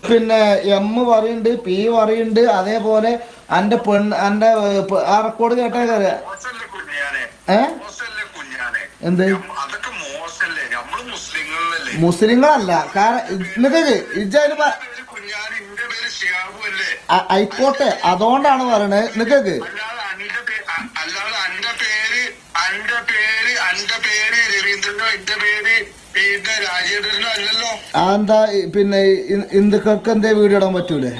പിന്നെ എം പറയുന്നുണ്ട് പി പറയുന്നുണ്ട് അതേപോലെ അന്റെ പെണ്ണ് അന്റെ ഏ, പെ- ആ റെക്കോർഡ് കേട്ടാ അറിയാം മോശല്ലേ കുഞ്ഞാനെ ഏ മോശല്ലേ കുഞ്ഞാനെ എന്ത് ഞമ്മ- അതൊക്കെ മോശല്ലേ നമ്മള് മുസ്ലിങ്ങളിലല്ലേ മുസ്ലിങ്ങളല്ല കാരണം നിനക്ക് ഇജ്ജതിന് പ- പേര് കുഞ്ഞാനെ എന്റെ പേര് ഷിയാബു അല്ലേ ആ- ആയിക്കോട്ടെ അതുകൊണ്ടാണ് പറയണത് നിനക്ക് അല്ലാതെ അന്റെ പേ- അ- അല്ലാതെ അന്റെ പേര് അന്റെ പേര് അന്റെ പേര് രവീന്ദ്രനോ എന്റെ പേര് പിന്നെ രാജേന്ദ്രനോ അല്ലല്ലോ ആ എന്താ ഈ പിന്നെ ഈ ഹിന്ദുക്കൾക്ക് എന്തേ വീഡിയോ ഇടാൻ പറ്റൂലേ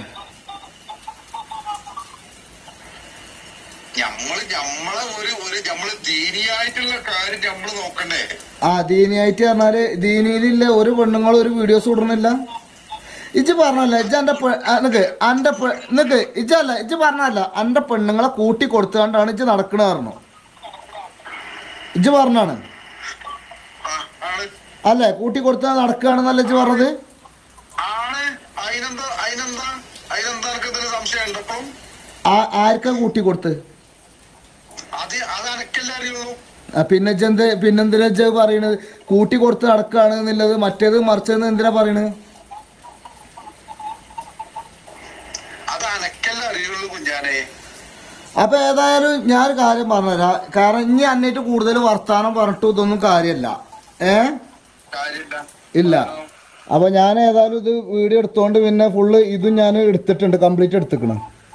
നമ്മള് നമ്മളെ ഒരു ഒരു നമ്മള് ദീനിയായിട്ടുള്ള കാര്യം നമ്മള് നോക്കണ്ടേ ആ ദീനിയായിട്ട് പറഞ്ഞാല് ദീനിയിലില്ല ഒരു പെണ്ണുങ്ങൾ ഒരു വീഡിയോസ് ഇടണില്ല ഇജ്ജ് പറഞ്ഞല്ല ഇജ്ജ് എന്റെ നിക്ക് അന്റെ നിക്ക് ഇജ്ജല്ല ഇജ്ജ് പറഞ്ഞല്ല അന്റെ പെണ്ണുങ്ങളെ കൂട്ടി കൊടുത്തുകൊണ്ടാണ് ഇജ്ജ് നടക്കണ പറഞ്ഞു ഇജ്ജ് പറഞ്ഞാണ് ആ, ആണ് അല്ലേ കൂട്ടി കൊടുത്താൽ നടക്കുകയാണെന്നല്ല ഇജ്ജ് പറഞ്ഞത് ആണ് അതിനെന്താ അതിനെന്താ അതിനെന്താ എനിക്ക് എന്തെങ്കിലും സംശയം ഉണ്ട് അപ്പം ആ ആർക്കാ കൂട്ടി കൊടുത്ത് അത് അത് അനക്കല്ലേ അറിയുള്ളൂ ആ, പിന്നെ ഇജ്ജ് എന്ത് പിന്നെന്തിനാ ഇജ്ജ് പറയണത് കൂട്ടി കൊടുത്ത് നടക്കുകയാണ് എന്നുള്ളത് മറ്റേത് മറിച്ചതെന്ന് എന്തിനാ പറയണത് അത് അനക്കല്ലേ അറിയുള്ളൂ കുഞ്ഞാനെ അപ്പൊ ഏതായാലും ഞാൻ ഒരു കാര്യം പറഞ്ഞുതരാം കാരണം ഇനി അന്നിട്ട് കൂടുതൽ വർത്താനം പറഞ്ഞിട്ട് ഇതൊന്നും കാര്യമല്ല ഏ കാര്യമില്ല ഇല്ല അപ്പൊ ഞാൻ ഏതായാലും ഇത് വീഡിയോ എടുത്തോണ്ട് പിന്നെ ഫുള്ള് ഇതും ഞാൻ എടുത്തിട്ടുണ്ട് കംപ്ലീറ്റ് എടുത്തിക്കണം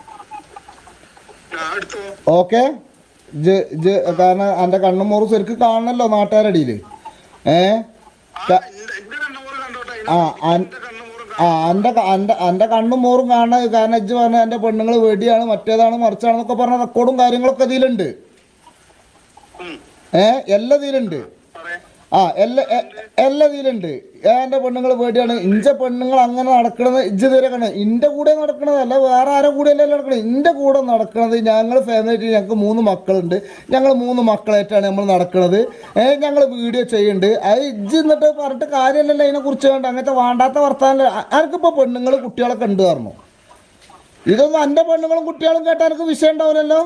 ആ, എടുത്തോ ഓക്കെ ജ് ജ് കാരണം എൻ്റെ കണ്ണും മോറും ശരിക്കും കാണണല്ലോ നാട്ടുകാരടിയിൽ ഏ ആ, എന്റെ- എന്റെ കണ്ണുമൂറ് കണ്ടോട്ടെ ആ അതിനകത്ത് അൻ- എന്റെ കണ്ണുമൂറ് ആ എൻ്റെ എൻ്റെ എൻ്റെ കണ്ണും മോറും കാണാൻ കാരണം ഇജ്ജ് പറഞ്ഞ എൻ്റെ പെണ്ണുങ്ങൾ വെടിയാണ് മറ്റേതാണ് മറിച്ചാണെന്നൊക്കെ പറഞ്ഞ റെക്കോർഡും കാര്യങ്ങളൊക്കെ ഇതിലുണ്ട് ഉം, ഏ എല്ലാ ഇതിലുണ്ട് പറയാം ആ എല്ലാ എ- എല്ലാ ഇതിലുണ്ട് എൻ്റെ പെണ്ണുങ്ങൾ പേടിയാണ് ഇഞ്ച പെണ്ണുങ്ങൾ അങ്ങനെ നടക്കണത് ഇജ്ജ് ഇതുവരെ കണ്ടത് ഇന്റെ കൂടെ നടക്കണത് അല്ല വേറെ ആരെ കൂടെ അല്ല നടക്കണത് ഇന്റെ കൂടെ നടക്കണത് ഞങ്ങൾ ഫാമിലി ആയിട്ട് ഞങ്ങൾക്ക് മൂന്ന് മക്കളുണ്ട് ഞങ്ങൾ മൂന്ന് മക്കളായിട്ടാണ് നമ്മൾ നടക്കണത് ഏഹ് ഞങ്ങൾ വീഡിയോ ചെയ്യുന്നുണ്ട് അത് ഇജ്ജ് എന്നിട്ട് പറഞ്ഞിട്ട് കാര്യമല്ലല്ലോ അതിനെ കുറിച്ച് വേണ്ട അങ്ങനത്തെ വേണ്ടാത്ത വർത്താനം ആർക്കിപ്പോൾ പെണ്ണുങ്ങൾ കുട്ടികളൊക്കെ ഉണ്ട് പറഞ്ഞു ഇതൊന്നും എൻ്റെ പെണ്ണുങ്ങളും കുട്ടികളും കേട്ടാൽ എനിക്ക് വിഷയം ഉണ്ടാവില്ലല്ലോ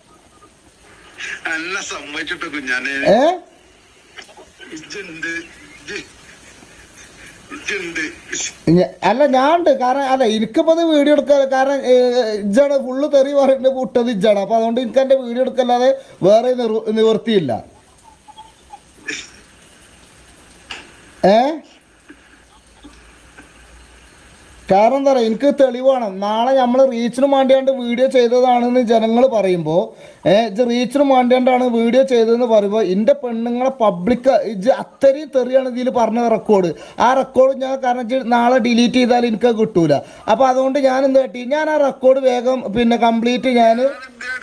എന്നെ സമ്മതിച്ചിട്ട് കുഞ്ഞാനെ ഏഹ് ഇജ്ജുണ്ട് ഇജ്ജ്- ഇജ്ജുണ്ട് ഞ- അല്ല ഞാൻ ഉണ്ട് കാരണം അല്ല എനിക്കിപ്പോ അത് വീഡിയോ എടുക്കാൻ കാരണം ഏഹ്, ഇജ്ജാണ് ഫുള്ള് തെറി പറയുന്നത് വിട്ടത് ഇജ്ജാണ് അപ്പൊ അതുകൊണ്ട് എനിക്ക് എന്റെ വീഡിയോ എടുക്കല്ലാതെ വേറെ നിർ- നിവൃത്തിയില്ല ഏ കാരണം എന്താ പറയുക എനിക്ക് തെളിവാണ് നാളെ നമ്മൾ റീച്ചിന് വേണ്ടിയാണ്ട് വീഡിയോ ചെയ്തതാണെന്ന് ജനങ്ങൾ പറയുമ്പോൾ ഏഹ് ഇത് റീച്ചിന് വേണ്ടിയാണ്ടാണ് വീഡിയോ ചെയ്തതെന്ന് പറയുമ്പോൾ എൻ്റെ പെണ്ണുങ്ങളെ പബ്ലിക് ഇത് അത്രയും തെറിയാണ് ഇതിൽ പറഞ്ഞ റെക്കോർഡ് ആ റെക്കോർഡ് ഞാൻ കാരണം ഇജ്ജ് നാളെ ഡിലീറ്റ് ചെയ്താൽ എനിക്ക് അത് കിട്ടൂല അപ്പോൾ അതുകൊണ്ട് ഞാൻ എന്ത് പറ്റി ഞാൻ ആ റെക്കോർഡ് വേഗം പിന്നെ കംപ്ലീറ്റ് ഞാൻ എന്തിനാ